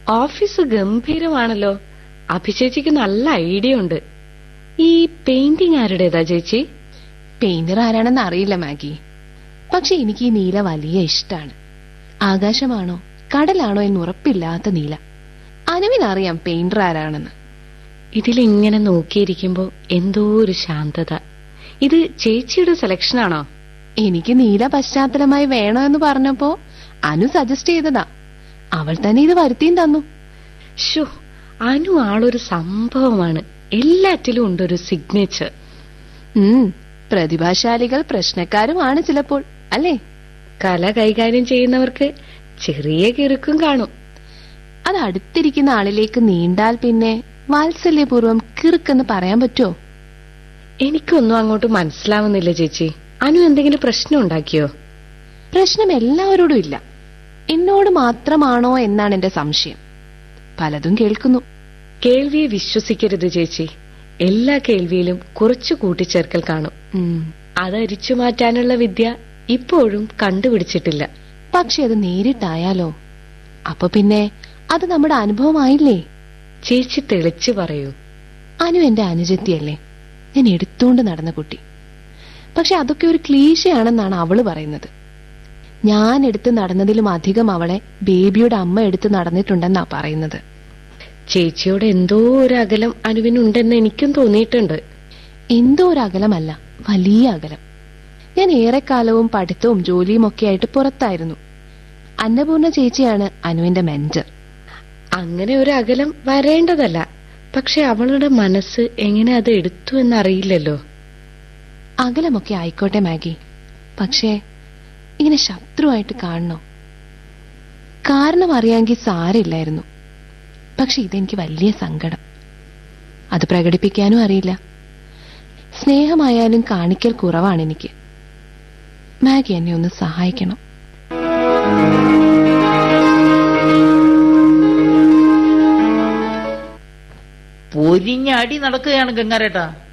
Office ഗംഭീരമാണല്ലോ അഭിചേച്ചിക്ക് നല്ല idea ഉണ്ട് ഈ പെയിന്റിംഗ് ആരുടേതാ ചേച്ചി പെയിന്റർ ആരാണെന്ന് അറിയില്ല മാഗി പക്ഷെ എനിക്ക് ഈ നീല വലിയ ഇഷ്ടാണ് ആകാശമാണോ കടലാണോ എന്ന് ഉറപ്പില്ലാത്ത നീല അനുവിനറിയാം പെയിന്റർ ആരാണെന്ന് ഇതിലിങ്ങനെ നോക്കിയിരിക്കുമ്പോ എന്തോ ഒരു ശാന്തത ഇത് ചേച്ചിയുടെ സെലക്ഷൻ ആണോ എനിക്ക് നീല പശ്ചാത്തലമായി വേണോ എന്ന് പറഞ്ഞപ്പോ അനു സജസ്റ്റ് ചെയ്തതാ അവൾ തന്നെ ഇത് വരുത്തിയും തന്നു ഷോ അനു ആളൊരു സംഭവമാണ് എല്ലാറ്റിലും ഉണ്ടൊരു സിഗ്നേച്ചർ ഉം പ്രതിഭാശാലികൾ പ്രശ്നക്കാരുമാണ് ചിലപ്പോൾ അല്ലേ കല കൈകാര്യം ചെയ്യുന്നവർക്ക് ചെറിയ കിറുക്കും കാണും അത് അടുത്തിരിക്കുന്ന ആളിലേക്ക് നീണ്ടാൽ പിന്നെ വാത്സല്യപൂർവ്വം കിറുക്കെന്ന് പറയാൻ പറ്റുമോ എനിക്കൊന്നും അങ്ങോട്ട് മനസ്സിലാവുന്നില്ല ചേച്ചി അനു എന്തെങ്കിലും പ്രശ്നം ഉണ്ടാക്കിയോ പ്രശ്നം എല്ലാവരോടും ഇല്ല എന്നോട് മാത്രമാണോ എന്നാണ് എന്റെ സംശയം പലതും കേൾക്കുന്നു കേൾവിയെ വിശ്വസിക്കരുത് ചേച്ചി എല്ലാ കേൾവിയിലും കുറച്ചു കൂട്ടിച്ചേർക്കൽ കാണും ഉം. അത് അരിച്ചു മാറ്റാനുള്ള വിദ്യ ഇപ്പോഴും കണ്ടുപിടിച്ചിട്ടില്ല പക്ഷെ അത് നേരിട്ടായാലോ അപ്പൊ പിന്നെ അത് നമ്മുടെ അനുഭവമായില്ലേ ചേച്ചി തെളിച്ചു പറയൂ അനു എന്റെ അനുജത്തിയല്ലേ ഞാൻ എടുത്തുകൊണ്ട് നടന്ന കുട്ടി പക്ഷെ അതൊക്കെ ഒരു ക്ലീശയാണെന്നാണ് അവള് പറയുന്നത് ഞാൻ എടുത്ത് നടന്നതിലും അധികം അവളെ ബേബിയുടെ അമ്മ എടുത്ത് നടന്നിട്ടുണ്ടെന്നാ പറയുന്നത് ചേച്ചിയോട് എന്തോ ഒരു അകലം അനുവിനുണ്ടെന്ന് എനിക്കും തോന്നിയിട്ടുണ്ട് എന്തോ ഒരു അകലമല്ല വലിയ അകലം ഞാൻ ഏറെക്കാലവും പഠിത്തവും ജോലിയും ഒക്കെ ആയിട്ട് പുറത്തായിരുന്നു അന്നപൂർണ ചേച്ചിയാണ് അനുവിന്റെ മെന്റർ അങ്ങനെ ഒരു അകലം വരേണ്ടതല്ല പക്ഷെ അവളുടെ മനസ്സ് എങ്ങനെ അത് എടുത്തു എന്നറിയില്ലല്ലോ അകലമൊക്കെ ആയിക്കോട്ടെ മാഗി പക്ഷേ ഇങ്ങനെ ശത്രുവായിട്ട് കാണണോ കാരണം അറിയാമെങ്കിൽ സാരില്ലായിരുന്നു പക്ഷെ ഇതെനിക്ക് വലിയ സങ്കടം അത് പ്രകടിപ്പിക്കാനും അറിയില്ല സ്നേഹമായാലും കാണിക്കൽ കുറവാണ് എനിക്ക് മാഗി എന്നെ ഒന്ന് സഹായിക്കണം പൊരിഞ്ഞ അടി നടക്കുകയാണ് ഗംഗാരേട്ടാ